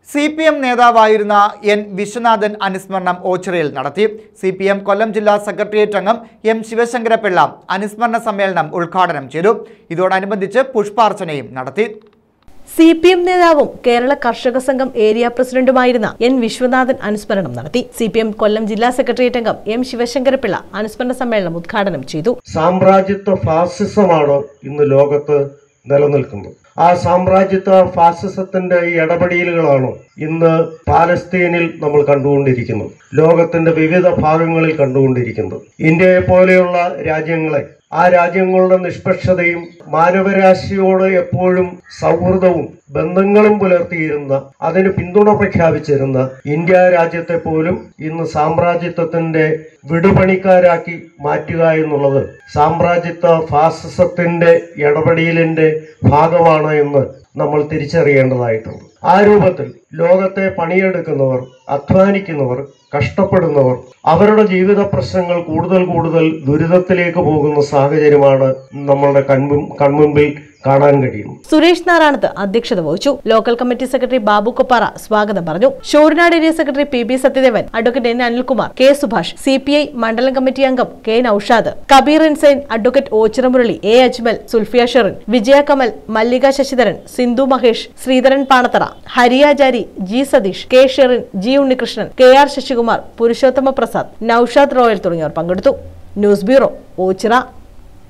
C P M നേതാവായിരുന്ന N Viswanathan അനുസ്മരണം ഓച്ചിറയിൽ നടത്തി സി പി എം കൊല്ലം ജില്ലാ സെക്രട്ടേറിയറ്റ് അംഗം എം ശിവശങ്കരപിള്ള അനുസ്മരണ സമ്മേളനം ഉദ്ഘാടനം ചെയ്തു ഇതോടനുബന്ധിച്ച് പുഷ്പാർച്ചനയും നടത്തി സി പി എം നേതാവും കേരള കർഷക സംഘം ഏരിയ പ്രസിഡന്റുമായിരുന്ന എൻ വിശ്വനാഥൻ അനുസ്മരണം നടത്തി സി പി എം കൊല്ലം ജില്ലാ സെക്രട്ടേറിയറ്റ് അംഗം എം ശിവശങ്കരപിള്ള അനുസ്മരണ സമ്മേളനം ഉദ്ഘാടനം ചെയ്തു സാമ്രാജ്യത്വ ഫാസിസമാണ് ഇന്ന് ലോകത്ത് നിലനിൽക്കുന്നത് ആ സാമ്രാജ്യത്വ ഫാസിസത്തിന്റെ ഈ ഇടപെടലുകളാണ് ഇന്ന് പാലസ്തീനിൽ നമ്മൾ കണ്ടുകൊണ്ടിരിക്കുന്നത് ലോകത്തിന്റെ വിവിധ ഭാഗങ്ങളിൽ കണ്ടുകൊണ്ടിരിക്കുന്നത് ഇന്ത്യയെ പോലെയുള്ള രാജ്യങ്ങളെ ആ രാജ്യങ്ങളുടെ നിഷ്പക്ഷതയും മാനവരാശിയോട് എപ്പോഴും സൗഹൃദവും ബന്ധങ്ങളും പുലർത്തിയിരുന്ന അതിന് പിന്തുണ പ്രഖ്യാപിച്ചിരുന്ന ഇന്ത്യ രാജ്യത്തെ പോലും ഇന്ന് സാമ്രാജ്യത്വത്തിന്റെ വിടുപണിക്കാരാക്കി മാറ്റുക എന്നുള്ളത് സാമ്രാജ്യത്വ ഫാസിസത്തിന്റെ ഇടപെടലിന്റെ ഭാഗമാണ് എന്ന് നമ്മൾ തിരിച്ചറിയേണ്ടതായിട്ടുണ്ട് ആ രൂപത്തിൽ ലോകത്തെ പണിയെടുക്കുന്നവർ അധ്വാനിക്കുന്നവർ കഷ്ടപ്പെടുന്നവർ അവരുടെ ജീവിത പ്രശ്നങ്ങൾ കൂടുതൽ കൂടുതൽ ദുരിതത്തിലേക്ക് പോകുന്ന സാഹചര്യമാണ് നമ്മളുടെ കൺമുൻ കൺമുൻപിൽ കാണാൻ കഴിയുന്നത് സുരേഷ് നാരായണത്ത് അധ്യക്ഷത വഹിച്ചു local committee secretary Babu Koppara സ്വാഗതം പറഞ്ഞു Shorinad area secretary P B Sathyadevan advocate N Anilkumar K Subhash C P I മണ്ഡലം കമ്മിറ്റി അംഗം കെ നൌഷാദ് കബീർ ഇൻസൈൻ advocate Ochira Murali A Ajmal Sulfiya Sherin Vijaya Kamal Mallika Sasidharan Sindhu Mahesh Sreedharan Panathara Hariyachari G Satheesh K Sherin G Unnikrishnan K R Sasikumar Purushothama Prasad Noushad Royal തുടങ്ങിയവർ പങ്കെടുത്തു ന്യൂസ് ബ്യൂറോ ഓച്ചിറ